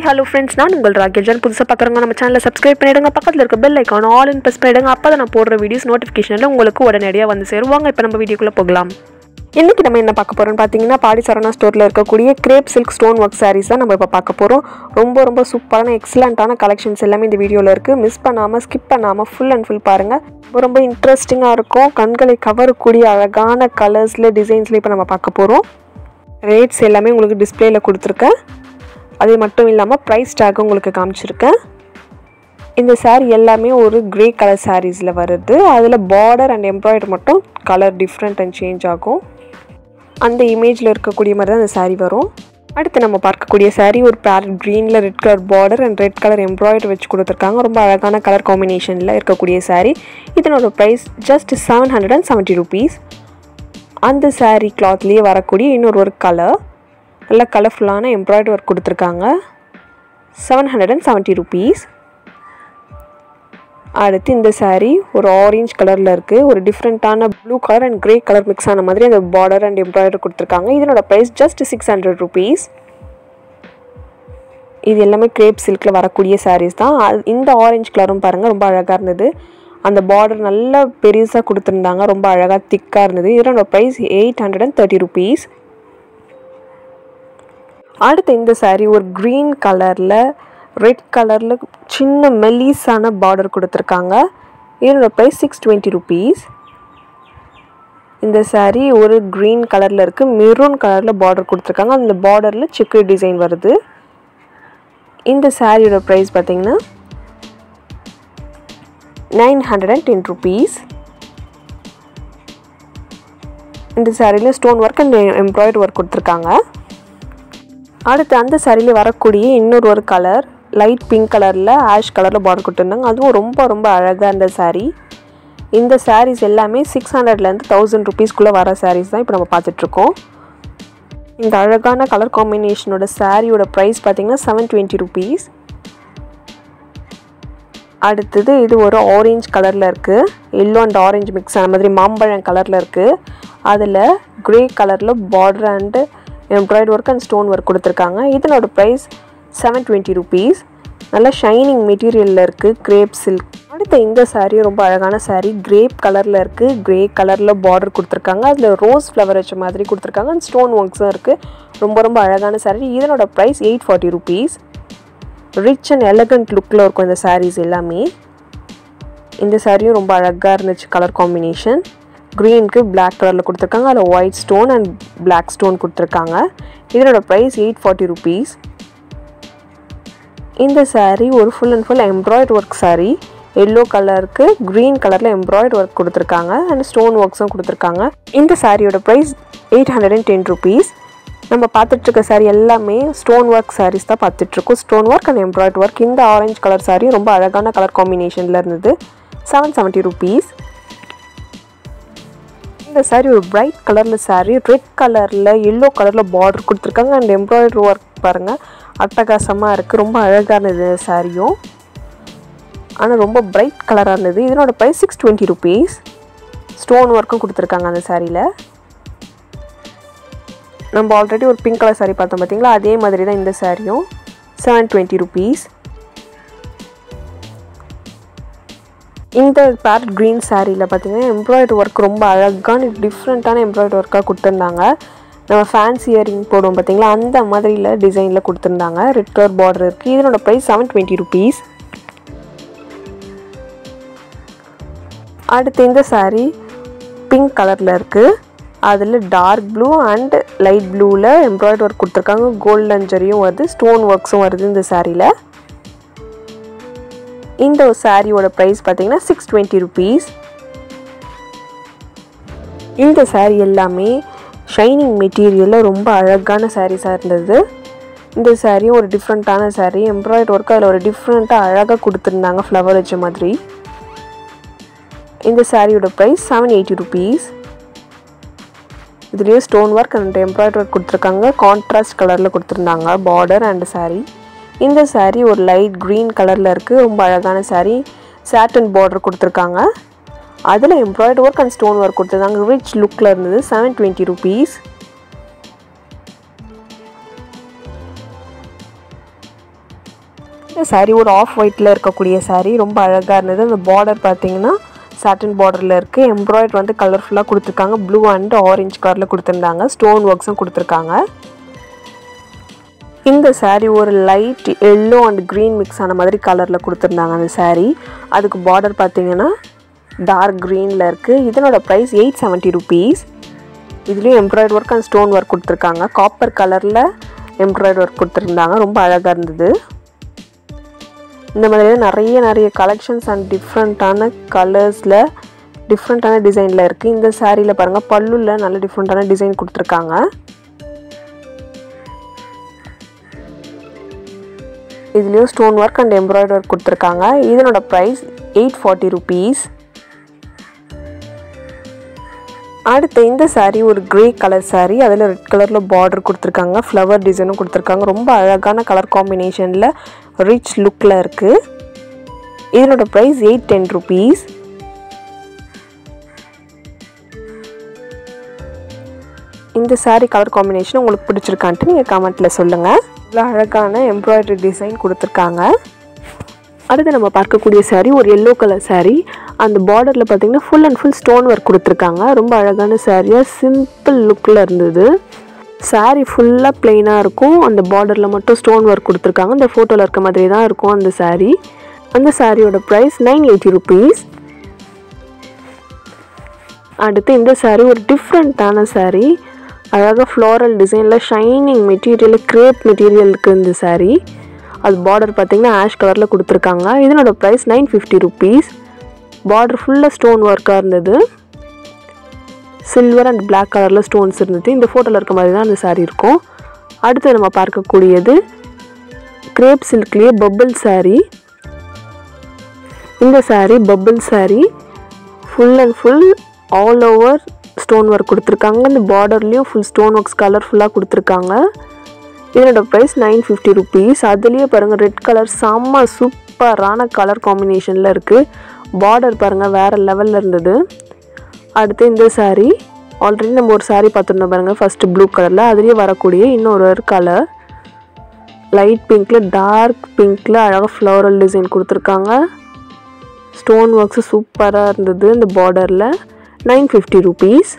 hello friends நான் உங்கள் ராகேஜன் புதுசாக பார்க்குறவங்க நம்ம சேனலை சப்ஸ்கிரைப் பண்ணிடுங்க பக்கத்தில் இருக்க bell icon all in press பண்ணிடுங்க அப்போ தான் நான் போடுற வீடியோஸ் நோட்டிஃபிகேஷனில் உங்களுக்கு உடனடியாக வந்து சேருவாங்க இப்போ நம்ம வீடியோக்குள்ளே போகலாம் இன்றைக்கி நம்ம என்ன பார்க்க போகிறோம்னு பார்த்தீங்கன்னா பாடி சரணா ஸ்டோரில் இருக்கக்கூடிய crepe silk stone work sarees தான் நம்ம இப்போ பார்க்க போகிறோம் ரொம்ப ரொம்ப சூப்பரான எக்ஸலண்ட்டான கலெக்ஷன்ஸ் எல்லாமே இந்த வீடியோவில் இருக்குது மிஸ் பண்ணாமல் ஸ்கிப் பண்ணாமல் ஃபுல் அண்ட் ஃபுல் பாருங்கள் ரொம்ப ரொம்ப இன்ட்ரெஸ்டிங்காக இருக்கும் கண்களை கவரக்கூடிய அழகான கலர்ஸில் டிசைன்ஸில் இப்போ நம்ம பார்க்க போகிறோம் ரேட்ஸ் எல்லாமே உங்களுக்கு டிஸ்பிளேயில் கொடுத்துருக்கேன் அது மட்டும் இல்லாமல் ப்ரைஸ் டேக்கும் உங்களுக்கு காமிச்சிருக்கேன் இந்த saree எல்லாமே ஒரு கிரே கலர் சாரீஸில் வருது அதில் பார்டர் அண்ட் எம்ப்ராய்டர் மட்டும் கலர் டிஃப்ரெண்ட் அண்ட் சேஞ்ச் ஆகும் அந்த இமேஜில் இருக்கக்கூடிய மாதிரி தான் அந்த saree வரும் அடுத்து நம்ம பார்க்கக்கூடிய saree ஒரு பேரட் க்ரீனில் red colour border and red colour embroider வச்சு கொடுத்துருக்காங்க ரொம்ப அழகான கலர் காம்பினேஷனில் இருக்கக்கூடிய saree இதனோட price just seven hundred and seventy rupees அந்த saree கிளாத்லேயே வரக்கூடிய இன்னொரு ஒரு கலர் நல்ல கலர்ஃபுல்லான எம்ப்ராய்டரி ஒர்க் கொடுத்துருக்காங்க seven hundred and seventy rupees அடுத்து இந்த saree ஒரு ஆரஞ்சு கலரில் இருக்குது ஒரு டிஃப்ரெண்ட்டான blue colour and grey colour mix ஆன மாதிரி அந்த பார்டர் அண்ட் எம்ப்ராய்டரி கொடுத்துருக்காங்க இதனோட price just six hundred rupees இது எல்லாமே கிரேப் சில்கில் வரக்கூடிய sarees தான் அது இந்த ஆரஞ்சு கலரும் பாருங்கள் ரொம்ப அழகாக இருந்தது அந்த பார்டர் நல்லா பெருசாக கொடுத்துருந்தாங்க ரொம்ப அழகாக திக்காக இருந்தது இதனோட price eight hundred and thirty rupees அடுத்து இந்த saree ஒரு க்ரீன் கலரில் ரெட் கலரில் சின்ன மெல்லிஸான பார்டர் கொடுத்துருக்காங்க இதனோட ப்ரைஸ் சிக்ஸ் டுவெண்ட்டி ருபீஸ் இந்த saree ஒரு க்ரீன் கலரில் இருக்குது மெரூன் கலரில் பார்டர் கொடுத்துருக்காங்க அந்த பார்டரில் சிக்கு டிசைன் வருது இந்த சாரியோட ப்ரைஸ் பார்த்தீங்கன்னா nine hundred and ten rupees இந்த சாரியில் stone work and embroidery work கொடுத்துருக்காங்க அடுத்து அந்த சாரியில் வரக்கூடிய இன்னொரு ஒரு கலர் லைட் பிங்க் கலரில் ஆஷ் கலரில் பார்டர் கொடுத்துருந்தாங்க அதுவும் ரொம்ப ரொம்ப அழகாக இருந்த saree இந்த sarees எல்லாமே சிக்ஸ் ஹண்ட்ரட்லேருந்து தௌசண்ட் ருபீஸ்க்குள்ளே வர sarees தான் இப்போ நம்ம பார்த்துட்ருக்கோம் இந்த அழகான கலர் காம்பினேஷனோட சாரியோட ப்ரைஸ் பார்த்தீங்கன்னா செவன் டுவெண்ட்டி ருபீஸ் அடுத்தது இது ஒரு ஆரஞ்சு கலரில் இருக்குது எல்லோ அண்ட் ஆரஞ்சு மிக்ஸ் ஆன மாதிரி மாம்பழம் கலரில் இருக்குது அதில் க்ரே கலரில் border and embroidery work and stone work கொடுத்துருக்காங்க இதனோட ப்ரைஸ் செவன் டுவெண்ட்டி ருபீஸ் நல்லா ஷைனிங் மெட்டீரியலில் இருக்குது கிரேப் சில்க் அடுத்த இந்த saree ரொம்ப அழகான saree கிரேப் கலரில் இருக்குது கிரே கலரில் பார்டர் கொடுத்துருக்காங்க அதில் ரோஸ் ஃப்ளவர் வச்ச மாதிரி கொடுத்துருக்காங்க அண்ட் ஸ்டோன் ஒர்க்ஸும் இருக்குது ரொம்ப ரொம்ப அழகான saree இதனோட price eight forty rupees rich and elegant லுக்கில் இருக்கும் இந்த sarees எல்லாமே இந்த சாரியும் ரொம்ப அழகாக இருந்துச்சு கலர் காம்பினேஷன் க்ரீனுக்கு Black கலரில் கொடுத்துருக்காங்க அதில் white stone and Black stone கொடுத்துருக்காங்க இதனோட ப்ரைஸ் எயிட் ஃபார்ட்டி ருபீஸ் இந்த saree ஒரு full and full embroidery work saree yellow கலருக்கு க்ரீன் கலரில் எம்ப்ராய்டரி ஒர்க் கொடுத்துருக்காங்க அண்ட் ஸ்டோன் ஒர்க்ஸும் கொடுத்துருக்காங்க இந்த சாரியோட price eight hundred and ten rupees நம்ம பார்த்துட்ருக்க saree எல்லாமே ஸ்டோன் ஒர்க் sarees தான் பார்த்துட்ருக்கோம் stone work and embroidery work இந்த ஆரஞ்சு கலர் saree ரொம்ப அழகான கலர் காம்பினேஷனில் இருந்தது செவன் செவன்ட்டி ருபீஸ் இந்த saree ஒரு பிரைட் கலரில் saree ரெட் கலரில் எல்லோ கலரில் பார்டர் கொடுத்துருக்காங்க அண்ட் எம்ப்ராய்டரி ஒர்க் பாருங்கள் அட்டகாசமாக இருக்குது ரொம்ப அழகாக இருந்தது சாரியும் ஆனால் ரொம்ப பிரைட் கலராக இருந்தது இதனோட price six twenty rupees stone ஒர்க்கும் கொடுத்துருக்காங்க அந்த சாரியில் நம்ம ஆல்ரெடி ஒரு பிங்க் கலர் saree பார்த்தோம் பார்த்தீங்களா அதே மாதிரி தான் இந்த சாரியும் செவன் டுவெண்ட்டி ருபீஸ் இந்த பேரட் க்ரீன் சாரியில் பார்த்தீங்கன்னா எம்ப்ராய்டரி ஒர்க் ரொம்ப அழகான டிஃப்ரெண்ட்டான எம்ப்ராய்டரி ஒர்க்காக கொடுத்துருந்தாங்க நம்ம ஃபேன்சி இயரிங் போடுவோம் பார்த்தீங்களா அந்த மாதிரியில் டிசைனில் கொடுத்துருந்தாங்க ரெட் கலர் பார்டர் இருக்குது இதனோட ப்ரைஸ் செவன் டுவெண்ட்டி ருபீஸ் அடுத்து இந்த saree பிங்க் கலரில் இருக்குது அதில் டார்க் ப்ளூ அண்ட் லைட் ப்ளூவில் எம்ப்ராய்டரி ஒர்க் கொடுத்துருக்காங்க கோல்டு அஞ்சரியும் வருது ஸ்டோன் ஒர்க்ஸும் வருது இந்த சாரியில் இந்த சாரியோட ப்ரைஸ் பார்த்தீங்கன்னா சிக்ஸ் டுவெண்ட்டி ருபீஸ் இந்த saree எல்லாமே ஷைனிங் மெட்டீரியலில் ரொம்ப அழகான சாரீஸாக இருந்தது இந்த சாரியும் ஒரு டிஃப்ரெண்ட்டான saree எம்ப்ராய்டரி ஒர்க் அதில் ஒரு டிஃப்ரெண்ட்டாக அழகாக கொடுத்துருந்தாங்க ஃப்ளவர் வச்ச மாதிரி இந்த சாரியோட ப்ரைஸ் செவன் எயிட்டி ருபீஸ் இதுலேயே stone work and embroidery work கொடுத்துருக்காங்க கான்ட்ராஸ்ட் கலரில் கொடுத்துருந்தாங்க பார்டர் அண்ட் saree இந்த saree ஒரு லைட் க்ரீன் கலரில் இருக்குது ரொம்ப அழகான saree சாட்டன் பார்டர் கொடுத்துருக்காங்க அதில் embroidery work and stone work கொடுத்துருந்தாங்க ரிச் லுக்கில் இருந்தது செவன் டுவெண்ட்டி ருபீஸ் இந்த saree ஒரு ஆஃப் ஒயிட்டில் இருக்கக்கூடிய saree ரொம்ப அழகாக இருந்தது அந்த பார்டர் பார்த்தீங்கன்னா சாட்டின் பார்டரில் இருக்குது எம்ப்ராய்டரி வந்து கலர்ஃபுல்லாக கொடுத்துருக்காங்க ப்ளூ அண்ட் ஆரஞ்சு கலரில் கொடுத்துருந்தாங்க ஸ்டோன் ஒர்க்ஸும் கொடுத்துருக்காங்க இந்த saree ஒரு light yellow and green mix ஆன மாதிரி கலரில் கொடுத்துருந்தாங்க அந்த saree அதுக்கு பார்டர் பார்த்தீங்கன்னா டார்க் க்ரீனில் இருக்குது இதனோட ப்ரைஸ் எயிட் செவன்ட்டி ருபீஸ் இதுலேயும் embroidery work and stone work கொடுத்துருக்காங்க காப்பர் கலரில் எம்ப்ராய்டரி ஒர்க் கொடுத்துருந்தாங்க ரொம்ப அழகாக இருந்தது இந்த மாதிரி நிறைய நிறைய கலெக்ஷன்ஸ் அண்ட் டிஃப்ரெண்ட்டான கலர்ஸில் டிஃப்ரெண்ட்டான டிசைனில் இருக்குது இந்த சாரியில் பாருங்கள் பல்லுவில் நல்ல டிஃப்ரெண்ட்டான டிசைன் கொடுத்துருக்காங்க இதுலேயும் stone work and embroidery work கொடுத்துருக்காங்க இதனோட ப்ரைஸ் எயிட் ஃபார்ட்டி ருபீஸ் அடுத்து இந்த saree ஒரு கிரே கலர் saree அதில் ரெட் கலரில் பார்டர் கொடுத்துருக்காங்க ஃப்ளவர் டிசைனும் கொடுத்துருக்காங்க ரொம்ப அழகான கலர் காம்பினேஷனில் ரிச் லுக்கில் இருக்குது இதனோட ப்ரைஸ் எயிட் டென் ருபீஸ் இந்த saree கலர் காம்பினேஷன் உங்களுக்கு பிடிச்சிருக்கான்ட்டு நீங்கள் கமெண்ட்டில் சொல்லுங்கள் இவ்வளோ அழகான எம்ப்ராய்டரி டிசைன் கொடுத்துருக்காங்க அடுத்து நம்ம பார்க்கக்கூடிய saree ஒரு எல்லோ கலர் saree அந்த பார்டரில் பார்த்தீங்கன்னா full and full stone work கொடுத்துருக்காங்க ரொம்ப அழகான சாரியாக சிம்பிள் லுக்கில் இருந்தது saree ஃபுல்லாக பிளெயினாக இருக்கும் அந்த பார்டரில் மட்டும் ஸ்டோன் ஒர்க் கொடுத்துருக்காங்க இந்த ஃபோட்டோவில் இருக்க மாதிரி தான் இருக்கும் அந்த saree அந்த சாரியோட ப்ரைஸ் நைன் எயிட்டி ருபீஸ் அடுத்து இந்த saree ஒரு டிஃப்ரெண்ட்டான saree அழகாக ஃப்ளோரல் டிசைனில் ஷைனிங் மெட்டீரியல் கிரேப் மெட்டீரியலுக்கு இந்த saree அது பார்டர் பார்த்தீங்கன்னா ஆஷ் கலரில் கொடுத்துருக்காங்க இதனோட price nine fifty rupees border ஃபுல்லாக ஸ்டோன் ஒர்க்காக இருந்தது சில்வர் அண்ட் Black கலரில் ஸ்டோன்ஸ் இருந்தது இந்த ஃபோட்டோவில் இருக்க மாதிரி தான் அந்த saree இருக்கும் அடுத்து நம்ம பார்க்கக்கூடியது கிரேப் சில்க்லேயே பப்பிள் saree இந்த saree purple saree full and full all over stone work கொடுத்துருக்காங்க இந்த பார்டர்லேயும் ஃபுல் ஸ்டோன் ஒர்க்ஸ் கலர்ஃபுல்லாக கொடுத்துருக்காங்க இதனோட ப்ரைஸ் நைன் ஃபிஃப்டி ருபீஸ் அதுலேயே பாருங்கள் ரெட் கலர் செம்ம சூப்பரான கலர் காம்பினேஷனில் இருக்குது பார்டர் பாருங்கள் வேறு லெவலில் இருந்தது அடுத்து இந்த saree ஆல்ரெடி நம்ம ஒரு saree பார்த்துருந்தோம் பாருங்கள் ஃபஸ்ட்டு ப்ளூ கலரில் அதுலேயே வரக்கூடிய இன்னொரு கலர் லைட் பிங்க்கில் டார்க் பிங்க்கில் அழகாக ஃப்ளவரல் டிசைன் கொடுத்துருக்காங்க ஸ்டோன் ஒர்க்ஸு சூப்பராக இருந்தது இந்த பார்டரில் நைன் ஃபிஃப்டி ருபீஸ்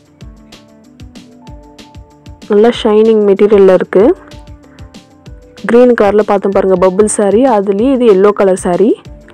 நல்லா ஷைனிங் மெட்டீரியலில் இருக்குது க்ரீன் கலரில் பார்த்தோம் பாருங்கள் பப்புள் saree அதுலேயே இது எல்லோ கலர் saree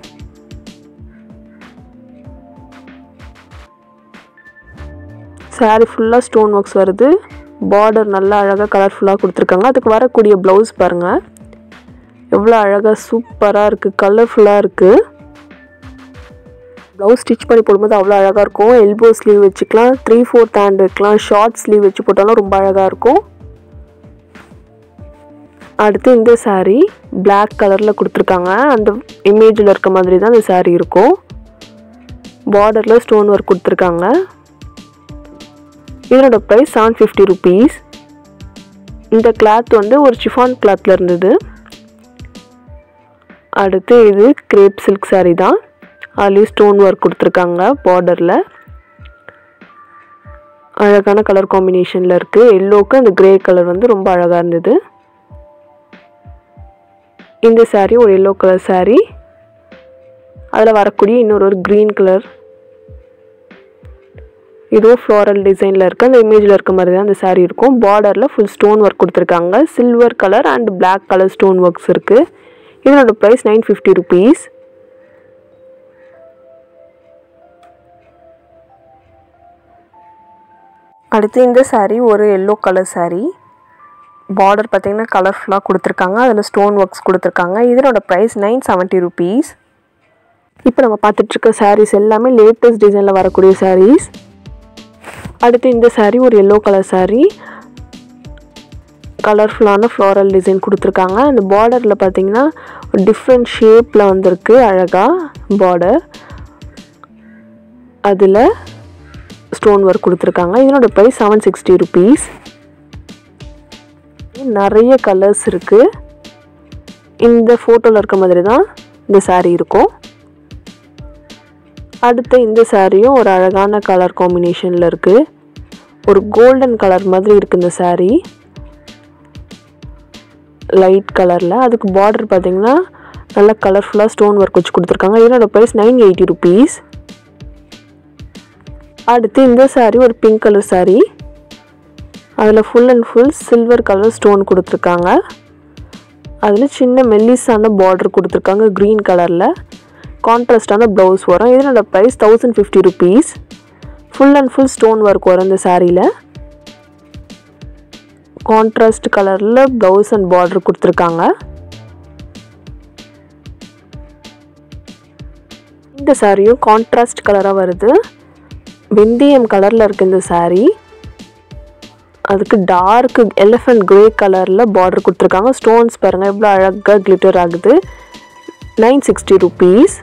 saree ஃபுல்லாக ஸ்டோன் ஒர்க்ஸ் வருது பார்டர் நல்லா அழகாக கலர்ஃபுல்லாக கொடுத்துருக்காங்க அதுக்கு வரக்கூடிய ப்ளவுஸ் பாருங்கள் எவ்வளோ அழகாக சூப்பராக இருக்குது கலர்ஃபுல்லாக இருக்குது ப்ளவுஸ் ஸ்டிச் பண்ணி போடும்போது அவ்வளோ அழகாக இருக்கும் எல்போ ஸ்லீவ் வச்சுக்கலாம் த்ரீ ஃபோர்த் ஹேண்ட் வைக்கலாம் ஷார்ட் ஸ்லீவ் வச்சு போட்டாலும் ரொம்ப அழகாக இருக்கும் அடுத்து இந்த saree Black கலரில் கொடுத்துருக்காங்க அந்த இமேஜில் இருக்க மாதிரி தான் இந்த saree இருக்கும் பார்டரில் ஸ்டோன் ஒர்க் கொடுத்துருக்காங்க இதனோட ப்ரைஸ் செவன் ஃபிஃப்டி ருபீஸ் இந்த கிளாத் வந்து ஒரு சிஃபான் கிளாத்தில் இருந்தது அடுத்து இது கிரேப் சில்க் saree தான் அதுலேயும் ஸ்டோன் ஒர்க் கொடுத்துருக்காங்க பார்டரில் அழகான கலர் காம்பினேஷனில் இருக்குது எல்லோக்கு அந்த கிரே கலர் வந்து ரொம்ப அழகாக இருந்தது இந்த saree ஒரு எல்லோ கலர் saree அதில் வரக்கூடிய இன்னொரு ஒரு க்ரீன் கலர் இதுவும் ஃப்ளோரல் டிசைனில் இருக்குது அந்த இமேஜில் இருக்க மாதிரி தான் அந்த saree இருக்கும் பார்டரில் ஃபுல் ஸ்டோன் ஒர்க் கொடுத்துருக்காங்க silver colour and Black colour stone works இருக்குது இதனோட ப்ரைஸ் நைன் ஃபிஃப்டி ருபீஸ் அடுத்து இந்த saree ஒரு எல்லோ கலர் saree பார்டர் பார்த்தீங்கன்னா கலர்ஃபுல்லாக கொடுத்துருக்காங்க அதில் ஸ்டோன் ஒர்க்ஸ் கொடுத்துருக்காங்க இதனோட ப்ரைஸ் நைன் செவன்ட்டி ருபீஸ் இப்போ நம்ம பார்த்துட்ருக்க sarees எல்லாமே லேட்டஸ்ட் டிசைனில் வரக்கூடிய sarees அடுத்து இந்த saree ஒரு எல்லோ கலர் saree கலர்ஃபுல்லான ஃப்ளோரல் டிசைன் கொடுத்துருக்காங்க அந்த பார்டரில் பார்த்தீங்கன்னா டிஃப்ரெண்ட் ஷேப்பில் வந்திருக்கு அழகாக பார்டர் அதில் ஸ்டோன் ஒர்க் கொடுத்துருக்காங்க இதனோட ப்ரைஸ் செவன் சிக்ஸ்டி ருபீஸ் நிறைய கலர்ஸ் இருக்குது இந்த ஃபோட்டோவில் இருக்க மாதிரி தான் இந்த saree இருக்கும் அடுத்து இந்த சாரியும் ஒரு அழகான கலர் காம்பினேஷனில் இருக்குது ஒரு கோல்டன் கலர் மாதிரி இருக்குது இந்த saree லைட் கலரில் அதுக்கு பார்டர் பார்த்தீங்கன்னா நல்ல கலர்ஃபுல்லாக ஸ்டோன் ஒர்க் வச்சு கொடுத்துருக்காங்க இதனோட ப்ரைஸ் நைன் எயிட்டி ருபீஸ் அடுத்து இந்த saree ஒரு பிங்க் கலர் saree அதில் full and full silver colour stone கொடுத்துருக்காங்க அதில் சின்ன மெல்லிஸான பார்டர் கொடுத்துருக்காங்க க்ரீன் கலரில் கான்ட்ராஸ்டான ப்ளவுஸ் வரும் இதனோட price thousand fifty rupees full and full stone work வரும் இந்த சாரியில் கான்ட்ராஸ்ட் கலரில் ப்ளவுஸ் அண்ட் பார்டர் கொடுத்துருக்காங்க இந்த சாரியும் கான்ட்ராஸ்ட் கலராக வருது வெந்தயம் கலரில் இருக்குது இந்த saree அதுக்கு டார்க் எலிஃபண்ட் கிரே கலரில் பார்டர் கொடுத்துருக்காங்க ஸ்டோன்ஸ் பாருங்கள் எவ்வளோ அழகாக கிளிட்டர் ஆகுது நைன் சிக்ஸ்டி ருபீஸ்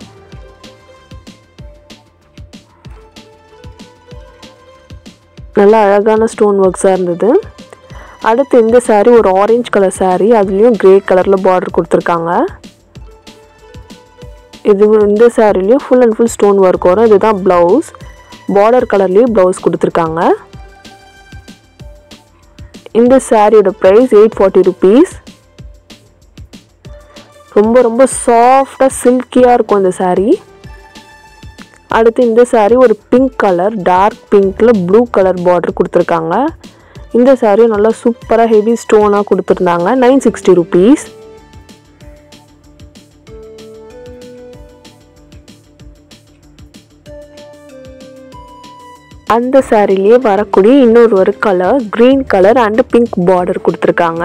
நல்லா அழகான ஸ்டோன் ஒர்க்ஸாக இருந்தது அடுத்து இந்த saree ஒரு ஆரஞ்சு கலர் saree அதுலேயும் கிரே கலரில் பார்டர் கொடுத்துருக்காங்க இது இந்த சாரிலையும் full and full stone work வரும் இதுதான் ப்ளவுஸ் பார்டர் கலர்லேயும் ப்ளவுஸ் கொடுத்துருக்காங்க இந்த சாரியோட ப்ரைஸ் எயிட் ஃபார்ட்டி ருபீஸ் ரொம்ப ரொம்ப சாஃப்டாக சில்கியாக இருக்கும் இந்த saree அடுத்து இந்த saree ஒரு பிங்க் கலர் டார்க் பிங்க்கில் ப்ளூ கலர் பார்டர் கொடுத்துருக்காங்க இந்த சாரியும் நல்லா சூப்பராக ஹெவி ஸ்டோனாக கொடுத்துருந்தாங்க நைன் சிக்ஸ்டி ருபீஸ் அந்த சாரிலேயே வரக்கூடிய இன்னொரு ஒரு colour green colour and pink border கொடுத்துருக்காங்க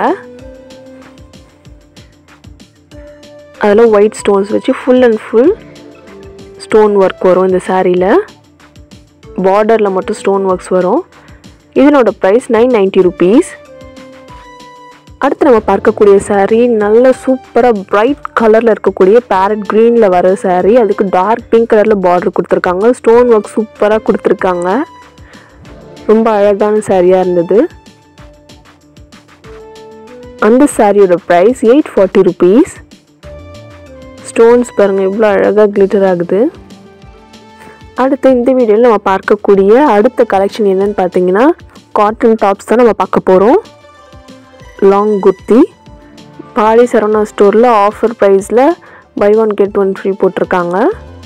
அதில் ஒயிட் ஸ்டோன்ஸ் வச்சு full and full stone work வரும் இந்த சாரியில் பார்டரில் மட்டும் ஸ்டோன் ஒர்க்ஸ் வரும் இதனோட ப்ரைஸ் நைன் நைன்ட்டி ருபீஸ் அடுத்து நம்ம பார்க்கக்கூடிய saree நல்ல சூப்பராக பிரைட் கலரில் இருக்கக்கூடிய பேரட் க்ரீனில் வர saree அதுக்கு டார்க் பிங்க் கலரில் பார்டர் கொடுத்துருக்காங்க ஸ்டோன் ஒர்க் சூப்பராக கொடுத்துருக்காங்க ரொம்ப அழகான சாரியாக இருந்தது அந்த சாரியோட price eight forty rupees stones பாருங்கள் எவ்வளோ அழகாக கிளிட்டர் ஆகுது அடுத்து இந்த வீடியோவில் நம்ம பார்க்கக்கூடிய அடுத்த கலெக்ஷன் என்னன்னு பார்த்தீங்கன்னா காட்டன் டாப்ஸ் தான் நம்ம பார்க்க போகிறோம் லாங் குர்த்தி பாடி சரவணா ஸ்டோரில் ஆஃபர் ப்ரைஸில் buy one get one free போட்டிருக்காங்க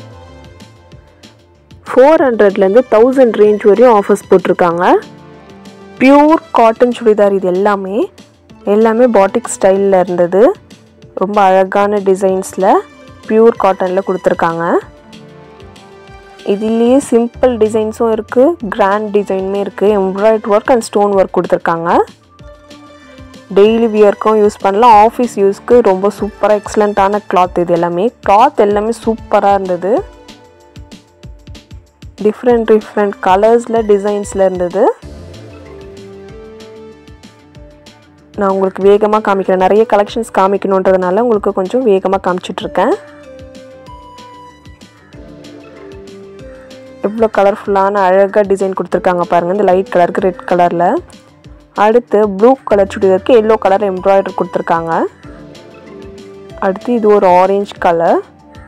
ஃபோர் ஹண்ட்ரட்லேருந்து தௌசண்ட் ரேஞ்ச் வரையும் ஆஃபர்ஸ் போட்டிருக்காங்க பியூர் காட்டன் சுடிதார் இது எல்லாமே எல்லாமே பாட்டிக் ஸ்டைலில் இருந்தது ரொம்ப அழகான டிசைன்ஸில் பியூர் காட்டனில் கொடுத்துருக்காங்க இதுலேயே சிம்பிள் டிசைன்ஸும் இருக்குது கிராண்ட் டிசைனுமே இருக்குது embroidered work and stone work கொடுத்துருக்காங்க டெய்லி வியர்க்கும் யூஸ் பண்ணலாம் ஆஃபீஸ் யூஸ்க்கு ரொம்ப சூப்பராக எக்ஸலண்ட்டான கிளாத் இது எல்லாமே கிளாத் எல்லாமே சூப்பராக இருந்தது டிஃப்ரெண்ட் டிஃப்ரெண்ட் கலர்ஸில் டிசைன்ஸில் இருந்தது நான் உங்களுக்கு வேகமாக காமிக்கிறேன் நிறைய கலெக்ஷன்ஸ் காமிக்கணுன்றதுனால உங்களுக்கு கொஞ்சம் வேகமாக காமிச்சிட்ருக்கேன் எவ்வளோ கலர்ஃபுல்லான அழகாக டிசைன் கொடுத்துருக்காங்க பாருங்கள் இந்த லைட் கலருக்கு ரெட் கலரில் அடுத்து ப்ளூ கலர் சுடிதாருக்கு எல்லோ கலர் எம்ப்ராய்டரி கொடுத்துருக்காங்க அடுத்து இது ஒரு ஆரஞ்சு கலர்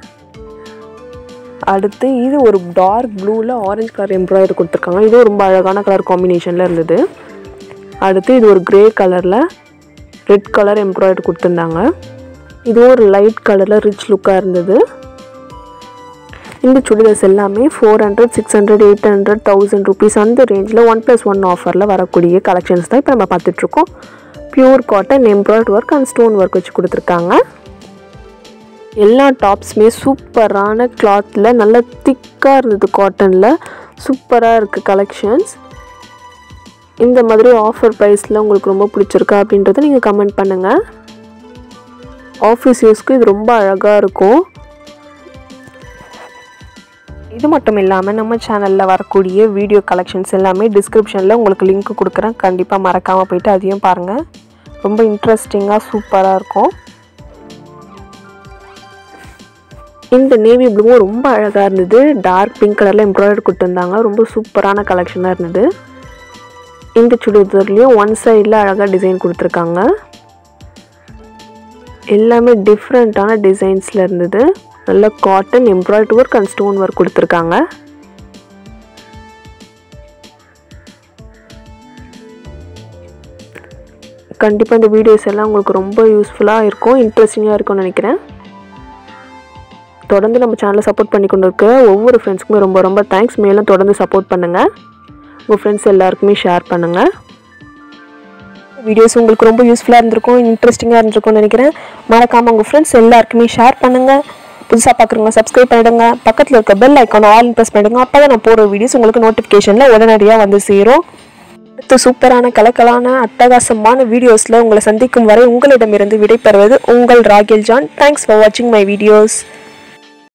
அடுத்து இது ஒரு டார்க் ப்ளூவில் ஆரஞ்சு கலர் எம்ப்ராய்டரி கொடுத்துருக்காங்க இதுவும் ரொம்ப அழகான கலர் காம்பினேஷனில் இருந்தது அடுத்து இது ஒரு கிரே கலரில் ரெட் கலர் எம்ப்ராய்டரி கொடுத்துருந்தாங்க இதுவும் ஒரு லைட் கலரில் ரிச் லுக்காக இருந்தது இந்த சுடிதார்ஸ் எல்லாமே four hundred six hundred eight hundred thousand rupees அந்த ரேஞ்சில் ஒன் ப்ளஸ் ஒன் ஆஃபரில் வரக்கூடிய கலெக்ஷன்ஸ் தான் இப்போ நம்ம பார்த்துட்ருக்கோம் pure cotton embroidered work and stone work வச்சு கொடுத்துருக்காங்க எல்லா டாப்ஸுமே சூப்பரான கிளாத்தில் நல்ல திக்காக இருந்தது காட்டனில் சூப்பராக இருக்குது கலெக்ஷன்ஸ் இந்த மாதிரி ஆஃபர் ப்ரைஸில் உங்களுக்கு ரொம்ப பிடிச்சிருக்கா அப்படின்றத நீங்கள் கமெண்ட் பண்ணுங்கள் ஆஃபீஸ் யூஸ்க்கு இது ரொம்ப அழகாக இருக்கும் இது மட்டும் இல்லாமல் நம்ம சேனலில் வரக்கூடிய வீடியோ கலெக்ஷன்ஸ் எல்லாமே டிஸ்கிரிப்ஷனில் உங்களுக்கு லிங்க் கொடுக்குறேன் கண்டிப்பாக மறக்காமல் போயிட்டு அதையும் பாருங்கள் ரொம்ப இன்ட்ரெஸ்டிங்காக சூப்பராக இருக்கும் இந்த நேவி ப்ளூவும் ரொம்ப அழகாக இருந்தது டார்க் பிங்க் கலரில் எம்ப்ராய்டரி கொடுத்துருந்தாங்க ரொம்ப சூப்பரான கலெக்ஷனாக இருந்தது இந்த சுடிதார்லேயும் ஒன் சைடில் அழகாக டிசைன் கொடுத்துருக்காங்க எல்லாமே டிஃப்ரெண்ட்டான டிசைன்ஸில் இருந்தது நல்ல cotton embroidery work and stone work கொடுத்துருக்காங்க கண்டிப்பாக இந்த வீடியோஸ் எல்லாம் உங்களுக்கு ரொம்ப யூஸ்ஃபுல்லாக இருக்கும் இன்ட்ரெஸ்டிங்காக இருக்கும்னு நினைக்கிறேன் தொடர்ந்து நம்ம சேனலை சப்போர்ட் பண்ணி கொண்டு இருக்க ஒவ்வொரு ஃப்ரெண்ட்ஸ்க்குமே ரொம்ப ரொம்ப தேங்க்ஸ் மேலும் தொடர்ந்து சப்போர்ட் பண்ணுங்கள் உங்கள் ஃப்ரெண்ட்ஸ் எல்லாருக்குமே ஷேர் பண்ணுங்கள் வீடியோஸ் உங்களுக்கு ரொம்ப யூஸ்ஃபுல்லாக இருந்திருக்கும் இன்ட்ரெஸ்டிங்காக இருந்திருக்கும்னு நினைக்கிறேன் மறக்காமல் உங்கள் ஃப்ரெண்ட்ஸ் எல்லாருக்குமே ஷேர் பண்ணுங்கள் புதுசாக பார்க்குறவங்க சப்ஸ்கிரைப் பண்ணிடுங்க பக்கத்தில் இருக்க பெல் ஐக்கான் ஆல் ப்ரெஸ் பண்ணிடுங்க அப்போ தான் நான் போடுற வீடியோஸ் உங்களுக்கு நோட்டிஃபிகேஷனில் உடனடியாக வந்து சேரும் அடுத்த சூப்பரான கலக்கலான அட்டகாசமான வீடியோஸில் உங்களை சந்திக்கும் வரை உங்களிடமிருந்து விடைபெறுவது உங்கள் ராகேல் ஜான் தேங்க்ஸ் ஃபார் வாட்சிங் மை வீடியோஸ்